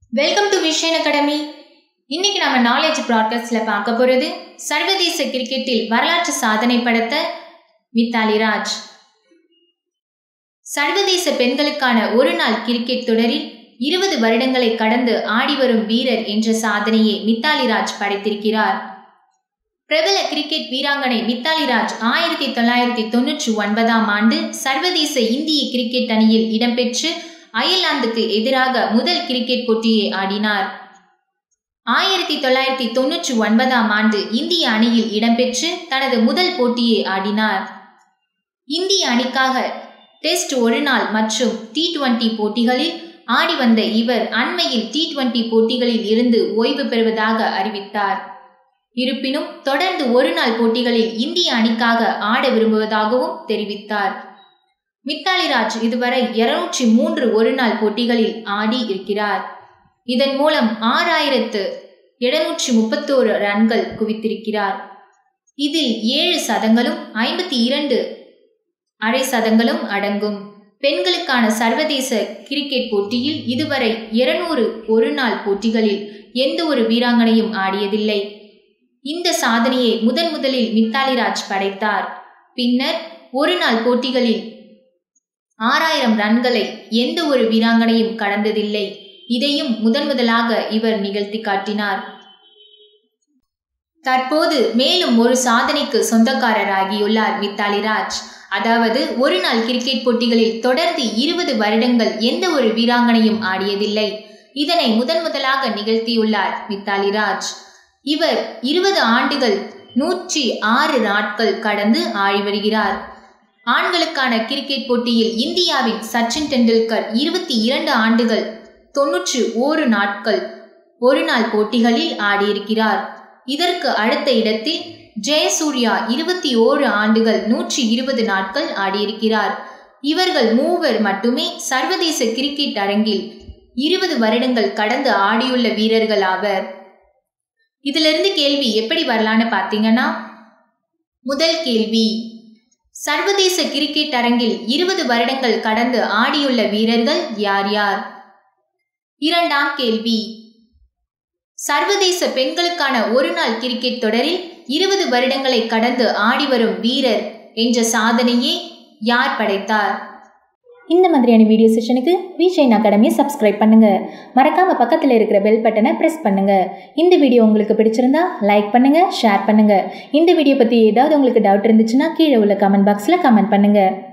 welcome to vision academy இன்னைக்கு நம்ம knowledge ப்ராட்காஸ்ட்ல பார்க்க போறது சர்வதேச கிரிக்கெட்டில் வரலாற்று சாதனை படைத்த மித்தாலி ராஜ் சர்வதேச பெண்களுக்கான ஒரு நாள் கிரிக்கெட் தொடரில் இருபது வருடங்களை கடந்து ஆடி வரும் வீரர் என்ற சாதனையை மித்தாலி ராஜ் படைத்திருக்கிறார் பிரபல கிரிக்கெட் வீராங்கனை மித்தாலி ராஜ் ஆயிரத்தி தொள்ளாயிரத்தி தொன்னூற்றி ஒன்பதாம் ஆண்டு சர்வதேச இந்திய கிரிக்கெட் அணியில் இடம்பெற்று அயர்லாந்துக்கு எதிராக முதல் கிரிக்கெட் போட்டியை ஆடினார் ஆயிரத்தி தொள்ளாயிரத்தி தொன்னூற்றி ஒன்பதாம் ஆண்டு இந்திய அணியில் இடம்பெற்று தனது முதல் போட்டியை ஆடினார் இந்திய அணிக்காக டெஸ்ட் ஒருநாள் மற்றும் டி டுவெண்டி போட்டிகளில் ஆடி வந்த இவர் அண்மையில் டி டுவெண்டி போட்டிகளில் இருந்து ஓய்வு பெறுவதாக அறிவித்தார் இருப்பினும் தொடர்ந்து ஒருநாள் போட்டிகளில் இந்திய அணிக்காக ஆட விரும்புவதாகவும் தெரிவித்தார் மித்தாலி ராஜ் இதுவரை இருநூற்றி மூன்று ஒருநாள் போட்டிகளில் ஆடி இருக்கிறார் இதன் மூலம் ஆறாயிரத்து எழுநூற்றி முப்பத்தோரு ரன்கள் குவித்திருக்கிறார் இதில் ஏழு சதங்களும் ஐம்பத்தி இரண்டு அரை சதங்களும் அடங்கும் பெண்களுக்கான சர்வதேச கிரிக்கெட் போட்டியில் இதுவரை இருநூறு ஒரு நாள் போட்டிகளில் எந்த ஒரு வீராங்கனையும் ஆடியதில்லை இந்த சாதனையை முதன் முதலில் மித்தாலி ராஜ் படைத்தார் பின்னர் ஒரு நாள் போட்டிகளில் ஆறாயிரம் ரன்களை எந்த ஒரு வீராங்கனையும் கடந்ததில்லை இதையும் முதன் முதலாக இவர் நிகழ்த்தி காட்டினார் தற்போது மேலும் ஒரு சாதனைக்கு சொந்தக்காரராகியுள்ளார் மித்தாலி ராஜ் அதாவது ஒரு நாள் கிரிக்கெட் போட்டிகளில் தொடர்ந்து இருபது வருடங்கள் எந்த ஒரு வீராங்கனையும் ஆடியதில்லை இதனை முதன் முதலாக நிகழ்த்தியுள்ளார் மித்தாலி ராஜ் இவர் இருபது ஆண்டுகள் நூற்றி ஆறு நாட்கள் கடந்து ஆடி வருகிறார் ஆண்களுக்கான கிரிக்கெட் போட்டியில் இந்தியாவின் சச்சின் டெண்டுல்கர் இருபத்தி இரண்டு ஆண்டுகள் தொன்னூற்றி ஓரு நாட்கள் ஒரு நாள் போட்டிகளில் ஆடியிருக்கிறார் இதற்கு அடுத்த இடத்தில் ஜெயசூர்யா இருபத்தி ஓரு ஆண்டுகள் நூற்றி இருபது நாட்கள் ஆடியிருக்கிறார் இவர்கள் மூவர் மட்டுமே சர்வதேச கிரிக்கெட் அரங்கில் இருபது வருடங்கள் கடந்து ஆடியுள்ள வீரர்கள் ஆவர் இதிலிருந்து கேள்வி எப்படி வரலான்னு பார்த்தீங்கன்னா முதல் கேள்வி சர்வதேச கிரிக்கெட் அரங்கில் இருபது வருடங்கள் கடந்து ஆடியுள்ள வீரர்கள் யார் யார் இரண்டாம் கேள்வி சர்வதேச பெண்களுக்கான ஒரு நாள் கிரிக்கெட் தொடரில் இருபது வருடங்களை கடந்து ஆடி வரும் வீரர் என்ற சாதனையை யார் படைத்தார் இந்த மாதிரியான வீடியோ செஷனுக்கு விஜயின் அகாடமியை சப்ஸ்கிரைப் பண்ணுங்க மறக்காம பக்கத்தில் இருக்கிற பெல் பட்டனை ப்ரெஸ் பண்ணுங்க இந்த வீடியோ உங்களுக்கு பிடிச்சிருந்தா லைக் பண்ணுங்க ஷேர் பண்ணுங்க இந்த வீடியோ பற்றி ஏதாவது உங்களுக்கு டவுட் இருந்துச்சுன்னா கீழே உள்ள கமெண்ட் பாக்ஸில் கமெண்ட் பண்ணுங்க